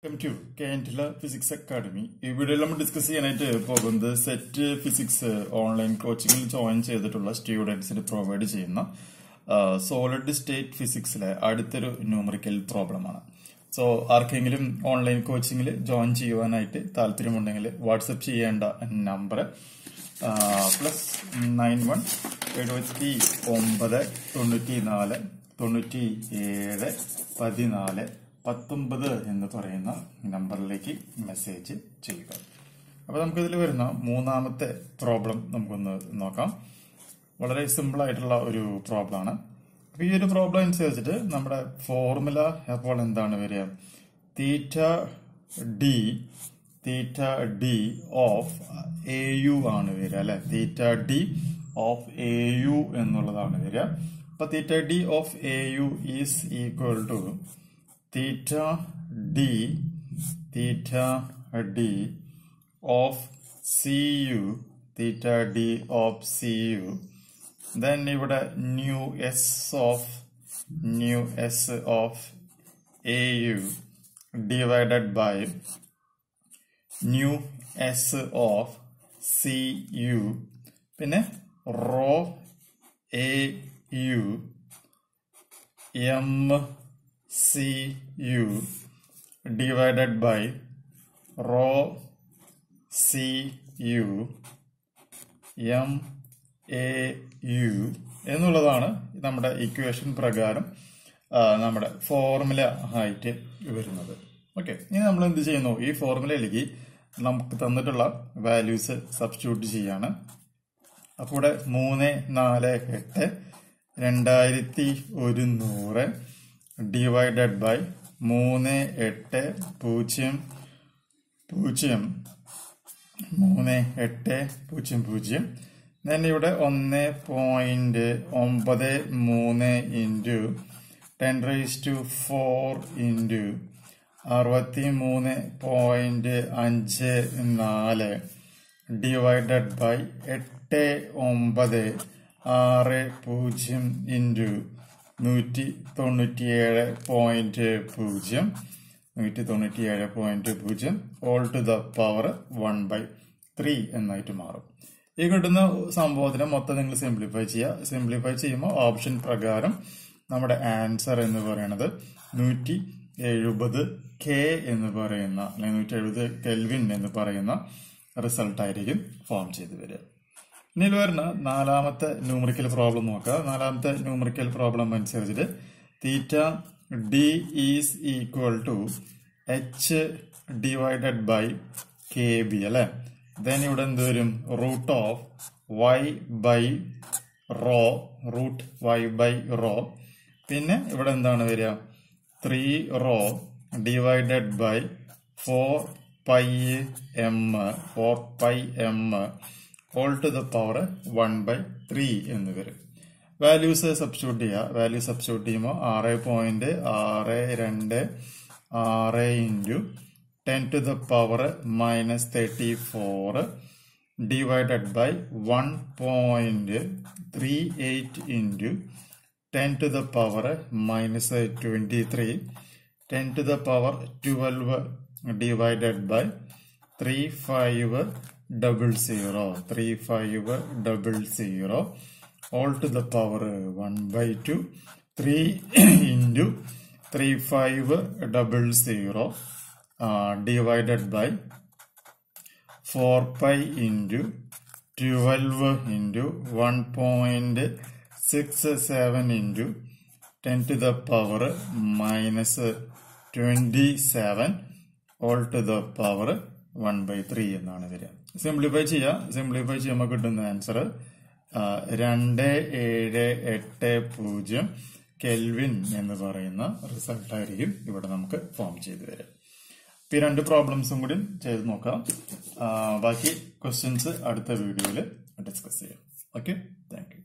welcome to കേൻറ്റില physics academy ഈ വീഡിയോയിൽ നമ്മൾ ഡിസ്കസ് ചെയ്യാനായിട്ട് പോകുന്നത് സെറ്റ് ഫിസിക്സ് ഓൺലൈൻ കോച്ചിങ്ങിൽ ജോയിൻ ചെയ്തിട്ടുള്ള സ്റ്റുഡൻസിന് പ്രൊവൈഡ് ചെയ്യുന്ന സോളിഡ് സ്റ്റേറ്റ് ഫിസിക്സിലെ അടുത്തൊരു ന്യൂമറിക്കൽ പ്രോബ്ലമാണ് സോ ആർക്കെങ്കിലും ഓൺലൈൻ കോച്ചിങ്ങിൽ ജോയിൻ ചെയ്യുവാനായിട്ട് താല്പര്യമുണ്ടെങ്കിൽ വാട്സപ്പ് ചെയ്യേണ്ട നമ്പർ പ്ലസ് നയൻ വൺ എഴുപത്തി ഒമ്പത് തൊണ്ണൂറ്റി നാല് തൊണ്ണൂറ്റി ഏഴ് പതിനാല് പത്തൊമ്പത് എന്ന് പറയുന്ന നമ്പറിലേക്ക് മെസ്സേജ് ചെയ്യുക അപ്പോൾ നമുക്കിതിൽ വരുന്ന മൂന്നാമത്തെ പ്രോബ്ലം നമുക്കൊന്ന് നോക്കാം വളരെ സിമ്പിൾ ആയിട്ടുള്ള ഒരു പ്രോബ്ലം ആണ് അപ്പൊ ഈ ഒരു പ്രോബ്ലം അനുസരിച്ചിട്ട് നമ്മുടെ ഫോർമുല അപ്പോൾ എന്താണ് വരിക theta D theta D of A U ആണ് വരിക അല്ലെ theta D of A U എന്നുള്ളതാണ് വരിക അപ്പൊ theta D of A U is equal to theta D theta D of C U theta D of C U then ഇവിടെ nu S of nu S of A U divided by nu S of C U പിന്നെ rho A U M C U divided by rho C U M A U എന്നുള്ളതാണ് നമ്മുടെ equation പ്രകാരം ആ, നമ്മുടെ formula ആയിട്ട് വരുന്നത് okay ഇനി നമ്മൾ എന്ത് ചെയ്യുന്നു ഈ ഫോർമുലയിലേക്ക് നമുക്ക് തന്നിട്ടുള്ള വാല്യൂസ് സബ്സ്റ്റിറ്റ്യൂട്ട് ചെയ്യാണ് അപ്പോൾ ഇവിടെ മൂന്ന് നാല് എട്ട് രണ്ടായിരത്തി ഒരുന്നൂറ് ഡിവൈഡഡ് ബൈ മൂന്ന് എട്ട് പൂജ്യം പൂജ്യം മൂന്ന് എട്ട് പൂജ്യം പൂജ്യം then ഇവിടെ ഒന്ന് പോയിന്റ് ഒമ്പത് മൂന്ന് into ten raise to four into അറുപത്തി മൂന്ന് പോയിന്റ് അഞ്ച് നാല് ഡിവൈഡഡ് ബൈ എട്ട് ഒമ്പത് ആറ് പൂജ്യം ഇൻറ്റു നൂറ്റി തൊണ്ണൂറ്റിയേഴ് പോയിന്റ് പൂജ്യം നൂറ്റി തൊണ്ണൂറ്റിയേഴ് പോയിന്റ് പൂജ്യം whole to the power one by three എന്നായിട്ട് മാറും ഈ കിട്ടുന്ന സംഭവത്തിനെ മൊത്തം നിങ്ങൾ സിംപ്ലിഫൈ ചെയ്യുക സിംപ്ലിഫൈ ചെയ്യുമ്പോൾ ഓപ്ഷൻ പ്രകാരം നമ്മുടെ ആൻസർ എന്ന് പറയുന്നത് നൂറ്റി എഴുപത് കെ എന്ന് പറയുന്ന അല്ലെങ്കിൽ നൂറ്റി എഴുപത് കെൽവിൻ എന്ന് പറയുന്ന റിസൾട്ട് ആയിരിക്കും ഫോം ചെയ്ത് വരിക ഇനി ഇതിൽ വരുന്ന നാലാമത്തെ ന്യൂമറിക്കൽ പ്രോബ്ലം നോക്കുക നാലാമത്തെ ന്യൂമറിക്കൽ പ്രോബ്ലം അനുസരിച്ചിട്ട് theta D is equal to H divided by K B അല്ലെ ദെൻ ഇവിടെ എന്ത് വരും root of Y by rho root Y by rho പിന്നെ ഇവിടെ എന്താണ് വരിക three rho divided by four pi M four pi M whole to the power one by three എന്ന് വരും വാല്യൂസ് സബ്സ്റ്റിറ്റ്യൂട്ട് ചെയ്യുക വാല്യൂ സബ്സ്റ്റിറ്റ്യൂട്ട് ചെയ്യുമ്പോൾ ആറ് പോയിന്റ് ആറ് രണ്ട് ആറ് into ten to the power minus thirty four divided by one point three eight into ten to the power minus twenty three ten to the power twelve divided by three five double zero three five double zero whole to the power one by two three into three five double zero divided by four pi into twelve into one point six seven into ten to the power minus twenty seven whole to the power one by three എന്നാണ് വരിക simplify ചെയ്യാം simplify ചെയ്യുമ്പോൾ കിട്ടുന്ന answer രണ്ട് ഏഴ് എട്ട് പൂജ്യം kelvin എന്ന് പറയുന്ന റിസൾട്ട് ആയിരിക്കും ഇവിടെ നമുക്ക് ഫോം ചെയ്തു വരിക ഇപ്പൊ ഈ രണ്ട് പ്രോബ്ലംസും കൂടി ചെയ്ത് നോക്കാം ആ, ബാക്കി ക്വസ്റ്റ്യൻസ് അടുത്ത വീഡിയോയിൽ ഡിസ്കസ് ചെയ്യാം ഓക്കെ താങ്ക്